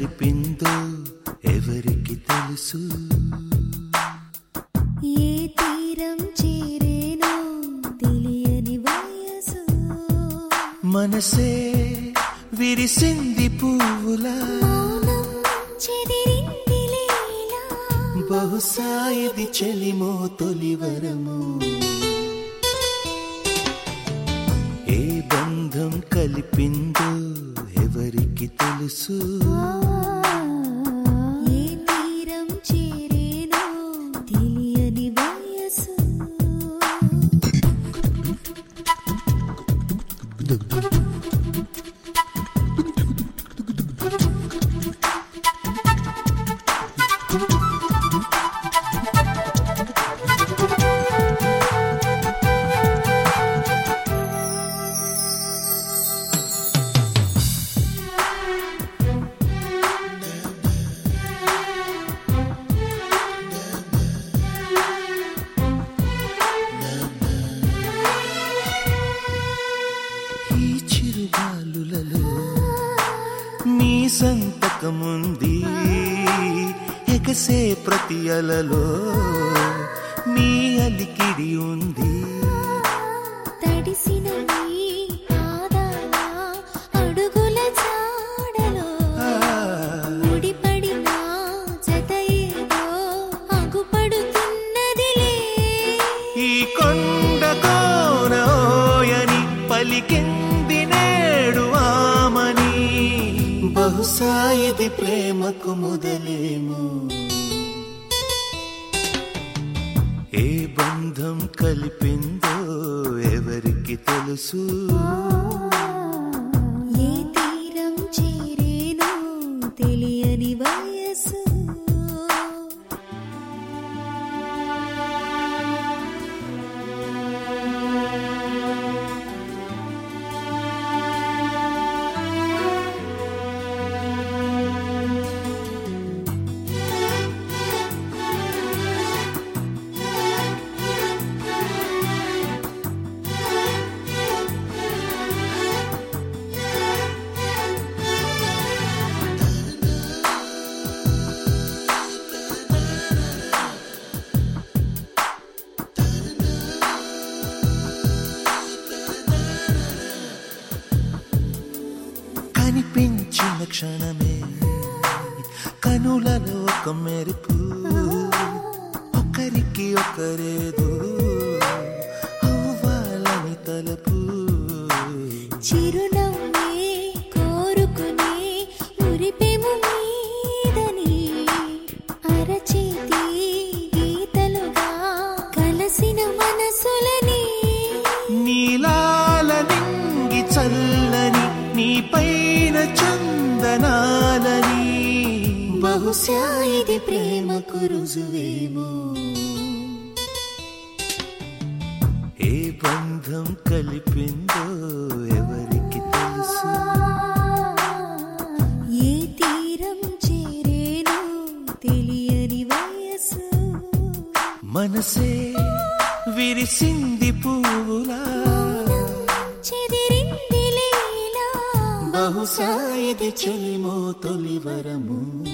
కలిపిందో ఎవరికి తెలుసు ఏ తీరం చేరేనో తెలియని వయసు మనసే విరిసింది పువ్వులా మౌనం చెదిరింది లీలా బహుశా ఇది చెలిమో తొలివరము ఏ బంధం కలిపిందో ఎవరికి తెలుసు ఏ తీరం చేరేనో తెలియని వయసు ఈ చిరుగాలులలో నీ సంతకముంది ఎగసే ప్రతి అలలో నీ అలికిడి ఉంది తడిసిన నీ పాదాల అడుగుల జాడలో ఆ, ముడిపడిన జత ఏదో అగుపడుతున్నదిలే ఈ కొండ కోనోయని పలికింది నేడు ఆమని బహుశా ఇది ప్రేమకు మొదలేమో ఏ బంధం కలిపిందో ఎవరికి తెలుసు ఏ తీరం చేరేనో తెలియని వయసు కనిపించిన క్షణమే కనులలో ఒక మెరుపు ఒకరికి ఒకరేదో అవ్వాలని తలపు చిరునవ్వే కోరుకునే మురిపెము మీదని అరచేతి గీతలుగా కలసిన మనసులని నీలాల నింగి చల్లని నీ పైన చందనాలని బహుశా ఇది ప్రేమకు రుజువేమో ఏ బంధం కలిపిందో ఎవరికి తెలుసు ఏ తీరం చేరేనో తెలియని వయసు మనసే విరిసింది పువ్వులా చెదిరింది లీలా బహుశా ఇది చెలిమో తొలివరము